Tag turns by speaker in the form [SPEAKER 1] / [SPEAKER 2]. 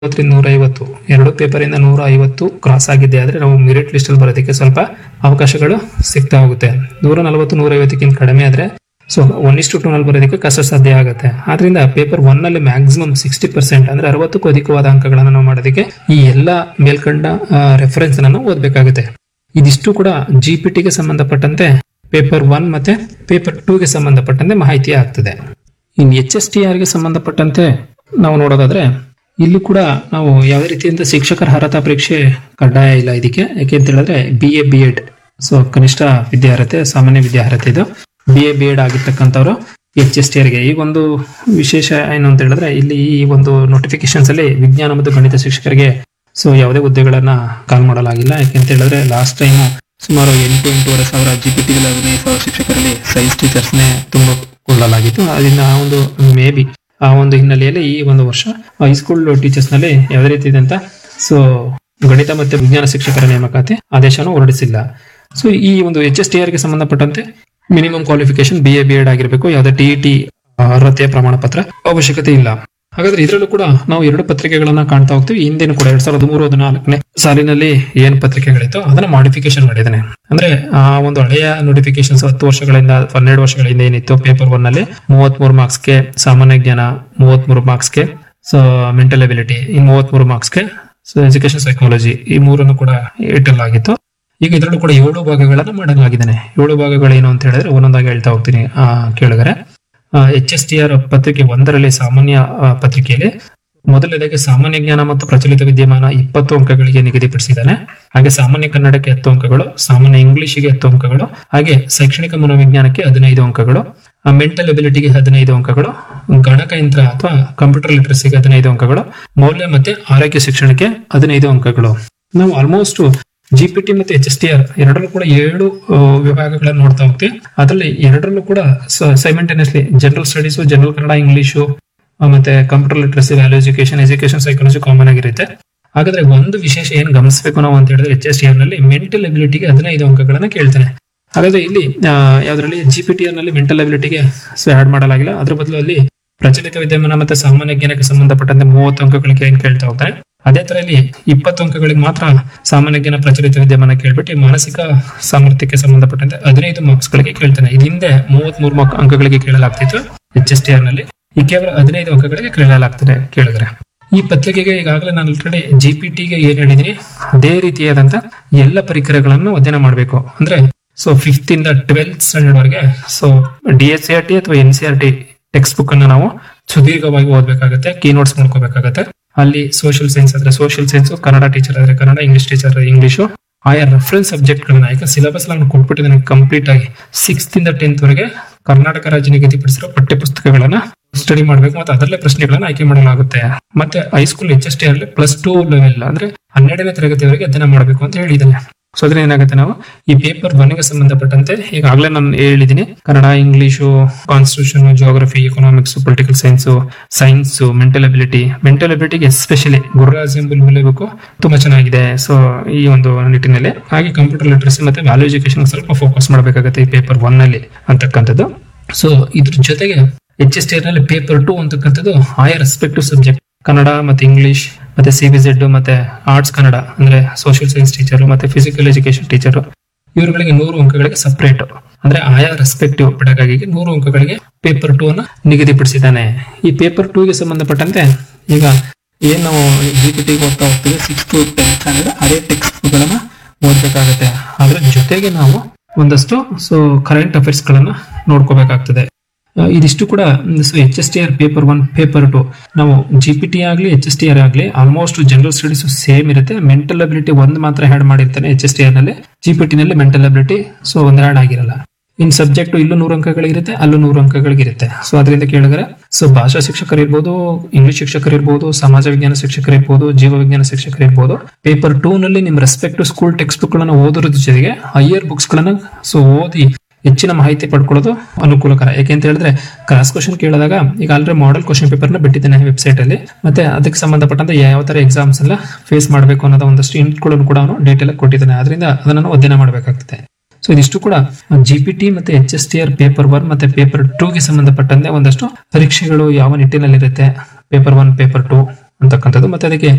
[SPEAKER 1] ಐವತ್ತರಿಂದ ನೂರ ಐವತ್ತು ಎರಡು ಪೇಪರ್ ಇಂದ ನೂರ ಐವತ್ತು ಕ್ರಾಸ್ ಆಗಿದ್ದೆ ಆದ್ರೆ ನಾವು ಮೆರಿಟ್ ಲಿಸ್ಟ್ ಅಲ್ಲಿ ಬರೋದಕ್ಕೆ ಸ್ವಲ್ಪ ಅವಕಾಶಗಳು ಸಿಗ್ತಾ ಹೋಗುತ್ತೆ ನೂರ ನಲವತ್ತು ನೂರ ಐವತ್ತಕ್ಕಿಂತ ಕಡಿಮೆ ಆದ್ರೆ ಸೊ ಒನ್ ಇಷ್ಟು ಟೂ ನಲ್ಲಿ ಬರೋದಕ್ಕೆ ಕಷ್ಟ ಸಾಧ್ಯ ಆಗುತ್ತೆ ಆದ್ರಿಂದ ಪೇಪರ್ ಒನ್ ನಲ್ಲಿ ಮ್ಯಾಕ್ಸಿಮಮ್ ಸಿಕ್ಸ್ಟಿ ಪರ್ಸೆಂಟ್ ಅಂದ್ರೆ ಅರವತ್ತಕ್ಕೂ ಅಧಿಕವಾದ ಅಂಕಗಳನ್ನು ನಾವು ಮಾಡೋದಕ್ಕೆ ಈ ಎಲ್ಲ ಮೇಲ್ಕಂಡ ರೆಫರೆನ್ಸ್ ನಾವು ಓದಬೇಕಾಗುತ್ತೆ ಇದಿಷ್ಟು ಕೂಡ ಜಿ ಪಿ ಟಿಗೆ ಸಂಬಂಧಪಟ್ಟಂತೆ ಪೇಪರ್ ಒನ್ ಮತ್ತೆ ಪೇಪರ್ ಟೂಗೆ ಸಂಬಂಧಪಟ್ಟಂತೆ ಮಾಹಿತಿ ಆಗ್ತದೆ ಇನ್ನು ಎಚ್ ಎಸ್ ಟಿ ಆರ್ಗೆ ಸಂಬಂಧಪಟ್ಟಂತೆ ನಾವು ನೋಡೋದಾದ್ರೆ ಇಲ್ಲೂ ಕೂಡ ನಾವು ಯಾವುದೇ ರೀತಿಯಿಂದ ಶಿಕ್ಷಕರ ಅರ್ಹತಾ ಪರೀಕ್ಷೆ ಕಡ್ಡಾಯ ಇಲ್ಲ ಇದಕ್ಕೆ ಯಾಕೆ ಅಂತ ಹೇಳಿದ್ರೆ B A B Ed so ಕನಿಷ್ಠ ವಿದ್ಯಾರ್ಹತೆ ಸಾಮಾನ್ಯ ವಿದ್ಯಾರ್ಹತೆ ಇದು ಬಿ ಎ ಬಿ ಎಡ್ ಆಗಿರ್ತಕ್ಕಂಥವ್ರು ಎಚ್ ಎಸ್ ಟಿ ಆರ್ಗೆ ಈಗ ಒಂದು ವಿಶೇಷ ಏನು ಅಂತ ಹೇಳಿದ್ರೆ ಇಲ್ಲಿ ಈ ಒಂದು ನೋಟಿಫಿಕೇಶನ್ಸ್ ಅಲ್ಲಿ ವಿಜ್ಞಾನ ಮತ್ತು ಗಣಿತ ಶಿಕ್ಷಕರಿಗೆ ಸೊ ಯಾವುದೇ ಹುದ್ದೆಗಳನ್ನ ಕಾಲ್ ಮಾಡಲಾಗಿಲ್ಲ ಯಾಕೆಂತ ಹೇಳಿದ್ರೆ ಲಾಸ್ಟ್ ಟೈಮ್ ಸುಮಾರು ಎಂಟು ಎಂಟೂವರೆ ಸಾವಿರ ಜಿ ಪಿ ಟಿಗಳ ಹದಿನೈದು ಸಾವಿರ ಶಿಕ್ಷಕರಲ್ಲಿ ಸೈನ್ಸ್ ಟೀಚರ್ಸ್ನೇ ತುಂಬಿಕೊಳ್ಳಲಾಗಿತ್ತು ಅದರಿಂದ ಆ ಒಂದು ಮೇ ಬಿ ಆ ಒಂದು ಹಿನ್ನೆಲೆಯಲ್ಲಿ ಈ ಒಂದು ವರ್ಷ ಹೈಸ್ಕೂಲ್ ಟೀಚರ್ಸ್ ನಲ್ಲಿ ಯಾವುದೇ ರೀತಿಯಾದಂತ ಸೊ ಗಣಿತ ಮತ್ತೆ ವಿಜ್ಞಾನ ಶಿಕ್ಷಕರ ನೇಮಕಾತಿ ಆದೇಶವನ್ನು ಹೊರಡಿಸಿಲ್ಲ ಸೊ ಈ ಒಂದು ಎಚ್ ಎಸ್ ಟಿ ಆರ್ಗೆ ಸಂಬಂಧಪಟ್ಟಂತೆ minimum qualification B A B Ed ಆಗಿರಬೇಕು ಯಾವುದೇ ಟಿ ಟಿ ಅರ್ಹತೆಯ ಪ್ರಮಾಣ ಪತ್ರ ಅವಶ್ಯಕತೆ ಇಲ್ಲ ಹಾಗಾದ್ರೆ ಇದರಲ್ಲೂ ಕೂಡ ನಾವು ಎರಡು ಪತ್ರಿಕೆಗಳನ್ನ ಕಾಣ್ತಾ ಹೋಗ್ತೀವಿ ಹಿಂದೆನೂ ಕೂಡ ಎರಡ್ ಸಾವಿರದ ಮೂರು ಹದಿನಾಲ್ಕನೇ ಸಾಲಿನಲ್ಲಿ ಏನ್ ಪತ್ರಿಕೆಗಳಿತ್ತು ಅದನ್ನ ಮಾಡಿಫಿಕೇಶನ್ ಮಾಡಿದ್ದಾನೆ ಅಂದ್ರೆ ಆ ಒಂದು ಹಳೆಯ ನೋಟಿಫಿಕೇಶನ್ಸ್ ಹತ್ತು ವರ್ಷಗಳಿಂದ ಅಥವಾ ಹನ್ನೆರಡು ವರ್ಷಗಳಿಂದ ಏನಿತ್ತು ಪೇಪರ್ ಒನ್ ನಲ್ಲಿ ಮೂವತ್ತ್ ಮೂರು ಮಾರ್ಕ್ಸ್ಗೆ ಸಾಮಾನ್ಯ ಜ್ಞಾನ ಮೂವತ್ತ್ ಮೂರು ಮಾರ್ಕ್ಸ್ಗೆ ಸೊ ಮೆಂಟಲ್ ಎಬಿಲಿಟಿ ಈ ಮೂವತ್ತ್ ಮೂರು ಮಾರ್ಕ್ಸ್ಗೆ ಸೊ ಎಜುಕೇಶನ್ ಸೈಕಾಲಜಿ ಈ ಮೂರನ್ನು ಕೂಡ ಇಟ್ಟಲಾಗಿತ್ತು ಈಗ ಇದರಲ್ಲೂ ಕೂಡ ಏಳು ಭಾಗಗಳನ್ನು ಮಾಡಲಾಗಿದ್ದಾನೆ ಏಳು ಭಾಗಗಳು ಏನು ಅಂತ ಹೇಳಿದ್ರೆ ಒಂದೊಂದಾಗಿ ಹೇಳ್ತಾ ಹೋಗ್ತೀನಿ ಆ ಕೇಳಿದರೆ ಎಚ್ ಎಸ್ ಟಿ ಆರ್ ಪತ್ರಿಕೆ ಒಂದರಲ್ಲಿ ಸಾಮಾನ್ಯ ಆ, ಪತ್ರಿಕೆಯಲ್ಲಿ ಮೊದಲನೇದಾಗಿ ಸಾಮಾನ್ಯ ಜ್ಞಾನ ಮತ್ತು ಪ್ರಚಲಿತ ವಿದ್ಯಮಾನ ಇಪ್ಪತ್ತು ಅಂಕಗಳಿಗೆ ನಿಗದಿಪಡಿಸಿದ್ದಾನೆ ಹಾಗೆ ಸಾಮಾನ್ಯ ಕನ್ನಡಕ್ಕೆ ಹತ್ತು ಅಂಕಗಳು ಸಾಮಾನ್ಯ ಇಂಗ್ಲಿಷಿಗೆ ಹತ್ತು ಅಂಕಗಳು ಹಾಗೆ ಶೈಕ್ಷಣಿಕ ಮನೋವಿಜ್ಞಾನಕ್ಕೆ ಹದಿನೈದು ಅಂಕಗಳು ಮೆಂಟಲ್ ಎಬಿಲಿಟಿಗೆ ಹದಿನೈದು ಅಂಕಗಳು ಗಣಕಯಂತ್ರ ಅಥವಾ ಕಂಪ್ಯೂಟರ್ ಲಿಟ್ರಸಿಗೆ ಹದಿನೈದು ಅಂಕಗಳು ಮೌಲ್ಯ ಮತ್ತೆ ಆರೋಗ್ಯ ಶಿಕ್ಷಣಕ್ಕೆ ಹದಿನೈದು ಅಂಕಗಳು ನಾವು ಆಲ್ಮೋಸ್ಟ್ ಜಿ ಪಿ ಟಿ ಮತ್ತೆ ಎಚ್ ಎಸ್ ಟಿ ಆರ್ ಎರಡರಲ್ಲೂ ಕೂಡ ಏಳು ಆ, ವಿಭಾಗಗಳನ್ನು ನೋಡ್ತಾ ಹೋಗ್ತೀವಿ ಅದರಲ್ಲಿ ಎರಡರಲ್ಲೂ ಕೂಡ simultaneously general studies general Kannada English ಆ, ಮತ್ತೆ computer literacy value education education psychology common ಆಗಿರುತ್ತೆ ಹಾಗಾದ್ರೆ ಒಂದು ವಿಶೇಷ ಏನ್ ಗಮನಿಸಬೇಕು ನಾವು ಅಂತ ಹೇಳಿದ್ರೆ ಎಚ್ ಎಸ್ ಟಿ ಆರ್ ನಲ್ಲಿ ಮೆಂಟಲ್ ಎಬಿಲಿಟಿಗೆ ಹದಿನೈದು ಅಂಕಗಳನ್ನ ಕೇಳ್ತಾನೆ ಹಾಗಾದ್ರೆ ಇಲ್ಲಿ ಆ, ಯಾವ್ದ್ರಲ್ಲಿ ಜಿ ಪಿ ಟಿ ಆರ್ ನಲ್ಲಿ ಮೆಂಟಲ್ ಎಬಿಲಿಟಿಗೆ ಆಡ್ ಮಾಡಲಾಗಿಲ್ಲ ಅದ್ರ ಬದಲು ಅಲ್ಲಿ ಪ್ರಚಲಿತ ವಿದ್ಯಮಾನ ಮತ್ತೆ ಸಾಮಾನ್ಯ ಜ್ಞಾನಕ್ಕೆ ಸಂಬಂಧಪಟ್ಟಂತೆ ಮೂವತ್ತು ಅಂಕಗಳಿಗೆ ಏನ್ ಕೇಳ್ತಾ ಹೋಗ್ತಾರೆ ಅದೇ ತರ ಇಲ್ಲಿ ಇಪ್ಪತ್ತು ಅಂಕಗಳಿಗೆ ಮಾತ್ರ ಸಾಮಾನ್ಯ ಜ್ಞಾನ ಪ್ರಚಲಿತ ವಿದ್ಯಮಾನ ಕೇಳ್ಬಿಟ್ಟು ಈ ಮಾನಸಿಕ ಸಾಮರ್ಥ್ಯಕ್ಕೆ ಸಂಬಂಧಪಟ್ಟಂತೆ ಹದಿನೈದು ಮಾರ್ಕ್ಸ್ ಗಳಿಗೆ ಕೇಳ್ತಾನೆ ಇದು ಹಿಂದೆ ಮೂವತ್ತ್ ಮೂರು ಅಂಕಗಳಿಗೆ ಕೇಳಲಾಗ್ತಿತ್ತು ಎಚ್ ಎಸ್ ಟಿ ಆರ್ ನಲ್ಲಿ ಈ ಕೇವಲ ಹದಿನೈದು ಅಂಕಗಳಿಗೆ ಕೇಳಲಾಗ್ತದೆ ಕೇಳಿದ್ರೆ ಈ ಪತ್ರಿಕೆಗೆ ಈಗಾಗಲೇ ನಾನು ಆಲ್ರೆಡಿ ಜಿ ಪಿ ಟಿಗೆ ಏನ್ ಹೇಳಿದೀನಿ ಅದೇ ರೀತಿಯಾದಂತ ಎಲ್ಲ ಪರಿಕರಗಳನ್ನು ಅಧ್ಯಯನ ಮಾಡಬೇಕು ಅಂದ್ರೆ ಸೊ ಫಿಫ್ತ್ ಇಂದ ಟ್ವೆಲ್ತ್ ಸ್ಟ್ಯಾಂಡರ್ಡ್ ವರೆಗೆ so D S C R T ಅಥವಾ N C R T text book ಅನ್ನ ನಾವು ಸುದೀರ್ಘವಾಗಿ ಓದಬೇಕಾಗತ್ತೆ ಕೀ ನೋಟ್ಸ್ ಮಾಡ್ಕೋಬೇಕಾಗತ್ತೆ ಅಲ್ಲಿ ಸೋಷಿಯಲ್ ಸೈನ್ಸ್ ಆದ್ರೆ ಸೋಷಿಯಲ್ ಸೈನ್ಸ್ ಕನ್ನಡ ಟೀಚರ್ ಆದ್ರೆ ಕನ್ನಡ ಇಂಗ್ಲಿಷ್ ಟೀಚರ್ ಇಂಗ್ಲಿಷು ಆಯಾ ರೆಫರೆನ್ಸ್ ಸಬ್ಜೆಕ್ಟ್ ಗಳನ್ನ ಈಗ ಸಿಲೆಬಸ್ ನಾನು ಕೊಟ್ಬಿಟ್ಟಿದ್ದೇನೆ ಕಂಪ್ಲೀಟ್ ಆಗಿ ಸಿಕ್ಸ್ತ್ ಇಂದ ಟೆಂತ್ ವರೆಗೆ ಕರ್ನಾಟಕ ರಾಜ್ಯ ನಿಗದಿಪಡಿಸಿರೋ ಪಠ್ಯ ಪುಸ್ತಕಗಳನ್ನ ಸ್ಟಡಿ ಮಾಡಬೇಕು ಮತ್ತೆ ಅದರಲ್ಲೇ ಪ್ರಶ್ನೆಗಳನ್ನ ಆಯ್ಕೆ ಮಾಡಲಾಗುತ್ತೆ ಮತ್ತೆ ಹೈಸ್ಕೂಲ್ ಎಚ್ ಎಸ್ ಟಿ ಅಲ್ಲಿ ಪ್ಲಸ್ ಟೂ ಲೆವೆಲ್ ಅಂದ್ರೆ ಹನ್ನೆರಡನೇ ತರಗತಿವರೆಗೆ ಅಧ್ಯಯನ ಮಾಡಬೇಕು ಅಂತ ಹೇಳಿದ್ದಾನೆ ಸೊ ಅದ್ರ ಏನಾಗುತ್ತೆ ನಾವು ಈ ಪೇಪರ್ ಒನ್ಗೆ ಸಂಬಂಧಪಟ್ಟಂತೆ ಈಗಾಗಲೇ ನಾನು ಹೇಳಿದ್ದೀನಿ Kannada English constitution geography economics political science science mental ability mental ಅಬಿಲಿಟಿಗೆ ಎಸ್ಪೆಷಲಿ ಗುರುರಾಜ್ ಎಂಬುಲ್ ಬೆಳೆಬೇಕು ತುಂಬಾ ಚೆನ್ನಾಗಿದೆ ಸೊ ಈ ಒಂದು ನಿಟ್ಟಿನಲ್ಲಿ ಹಾಗೆ ಕಂಪ್ಯೂಟರ್ ಲಿಟ್ರಸಿ ಮತ್ತೆ ವ್ಯಾಲ್ಯೂ ಎಜುಕೇಶನ್ ಸ್ವಲ್ಪ ಫೋಕಸ್ ಮಾಡಬೇಕಾಗುತ್ತೆ ಈ ಪೇಪರ್ ಒನ್ ಅಲ್ಲಿ ಅಂತಕ್ಕಂಥದ್ದು ಸೊ ಇದ್ರ ಜೊತೆಗೆ ಎಚ್ ಎಸ್ ಟಿ ಆರ್ ನಲ್ಲಿ ಪೇಪರ್ ಟು ಅಂತಕ್ಕಂಥದ್ದು ಆಯಾ ರೆಸ್ಪೆಕ್ಟಿವ್ ಸಬ್ಜೆಕ್ಟ್ ಕನ್ನಡ ಮತ್ತೆ ಇಂಗ್ಲಿಷ್ ಮತ್ತೆ ಸಿ ಬಿ ಜೆಡ್ ಮತ್ತೆ ಆರ್ಟ್ಸ್ ಕನ್ನಡ ಅಂದ್ರೆ ಸೋಷಿಯಲ್ ಸೈನ್ಸ್ ಟೀಚರ್ ಮತ್ತೆ ಫಿಸಿಕಲ್ ಎಜುಕೇಶನ್ ಟೀಚರ್ ಇವರುಗಳಿಗೆ ನೂರು ಅಂಕಗಳಿಗೆ ಸಪರೇಟ್ ಅಂದ್ರೆ ಆಯಾ ರೆಸ್ಪೆಕ್ಟಿವ್ ಪೆಡಗಾಗಿಗೆ ನೂರು ಅಂಕಗಳಿಗೆ ಪೇಪರ್ ಟೂ ಅನ್ನ ನಿಗದಿಪಡಿಸಿದ್ದಾನೆ ಈ ಪೇಪರ್ ಟೂ ಗೆ ಸಂಬಂಧಪಟ್ಟಂತೆ ಈಗ ಏನ್ ನಾವು ಜಿ ಪಿ ಟಿ ಓದ್ತಾ ಹೋಗ್ತೀವಿ ಸಿಕ್ಸ್ ಟು ಟೆಂತ್ ಸ್ಟ್ಯಾಂಡರ್ಡ್ ಅದೇ ಟೆಕ್ಸ್ಟ್ ಗಳನ್ನ ಓದ್ಬೇಕಾಗತ್ತೆ ಅದ್ರ ಜೊತೆಗೆ ನಾವು ಒಂದಷ್ಟು ಸೊ ಕರೆಂಟ್ ಅಫೇರ್ಸ್ ಗಳನ್ನ ನೋಡ್ಕೋಬೇಕಾಗ್ತದೆ ಆ, ಇದಿಷ್ಟು ಕೂಡ H S T R paper one paper two ನಾವು ಜಿ ಪಿ ಟಿ ಆಗಲಿ ಎಚ್ ಎಸ್ ಟಿ ಆರ್ ಆಗಲಿ ಆಲ್ಮೋಸ್ಟ್ ಜನರಲ್ ಸ್ಟಡೀಸ್ ಸೇಮ್ ಇರುತ್ತೆ ಮೆಂಟಲ್ ಅಬಿಲಿಟಿ ಒಂದು ಮಾತ್ರ ಹ್ಯಾಡ್ ಮಾಡಿರ್ತಾನೆ ಎಚ್ ಎಸ್ ಟಿ ಆರ್ ನಲ್ಲಿ ಜಿ ಪಿ ಟಿ ನಲ್ಲಿ ಮೆಂಟಲ್ ಅಬಿಲಿಟಿ ಸೊ ಒಂದು ಹ್ಯಾಡ್ ಆಗಿರಲ್ಲ ಇನ್ ಸಬ್ಜೆಕ್ಟ್ ಇಲ್ಲೂ ನೂರು ಅಂಕಗಳಿರುತ್ತೆ ಅಲ್ಲೂ ನೂರು ಅಂಕಗಳಿರುತ್ತೆ ಸೊ ಅದರಿಂದ ಕೇಳಿದ್ರೆ ಸೊ ಭಾಷಾ ಶಿಕ್ಷಕರು ಇರ್ಬೋದು ಇಂಗ್ಲಿಷ್ ಶಿಕ್ಷಕರು ಇರ್ಬೋದು ಸಮಾಜ ವಿಜ್ಞಾನ ಶಿಕ್ಷಕರು ಇರ್ಬೋದು ಜೀವ ವಿಜ್ಞಾನ ಶಿಕ್ಷಕರು ಇರ್ಬೋದು ಪೇಪರ್ ಟೂ ನಲ್ಲಿ ನಿಮ್ ರೆಸ್ಪೆಕ್ಟ್ ಸ್ಕೂಲ್ ಟೆಕ್ಸ್ಟ್ ಬುಕ್ ಗಳನ್ನ ಓದೋದ್ರ ಜೊತೆಗೆ ಹೈಯರ್ ಬುಕ್ಸ್ ಗಳನ್ನ ಸೊ ಓದಿ ಹೆಚ್ಚಿನ ಮಾಹಿತಿ ಪಡ್ಕೊಳ್ಳೋದು ಅನುಕೂಲಕರ ಯಾಕೆ ಅಂತ ಹೇಳಿದ್ರೆ ಕ್ರಾಸ್ ಕ್ವಶನ್ ಕೇಳಿದಾಗ ಈಗ ಆಲ್ರೆಡಿ ಮಾಡೆಲ್ ಕ್ವಶನ್ ಪೇಪರ್ ನ ಬಿಟ್ಟಿದ್ದೇನೆ ವೆಬ್ಸೈಟ್ ಅಲ್ಲಿ ಮತ್ತೆ ಅದಕ್ಕೆ ಸಂಬಂಧಪಟ್ಟಂತೆ ಯಾವ ತರ ಎಕ್ಸಾಮ್ಸ್ ಎಲ್ಲ ಫೇಸ್ ಮಾಡಬೇಕು ಅನ್ನೋದು ಒಂದಷ್ಟು ಇಂಟ್ಗಳನ್ನು ಕೂಡ ಅವನು ಡೀಟೇಲ್ ಕೊಟ್ಟಿದ್ದಾನೆ ಅದರಿಂದ ಅದನ್ನ ನಾವು ಅಧ್ಯಯನ ಮಾಡಬೇಕಾಗ್ತದೆ ಸೊ ಇದಿಷ್ಟು ಕೂಡ ಜಿ ಪಿ ಟಿ ಮತ್ತೆ H S T R paper one ಮತ್ತೆ ಪೇಪರ್ ಟೂ ಗೆ ಸಂಬಂಧಪಟ್ಟಂತೆ ಒಂದಷ್ಟು ಪರೀಕ್ಷೆಗಳು ಯಾವ ನಿಟ್ಟಿನಲ್ಲಿರುತ್ತೆ ಪೇಪರ್ ಒನ್ ಪೇಪರ್ ಟೂ ಅಂತಕ್ಕಂಥದ್ದು ಮತ್ತೆ ಅದಕ್ಕೆ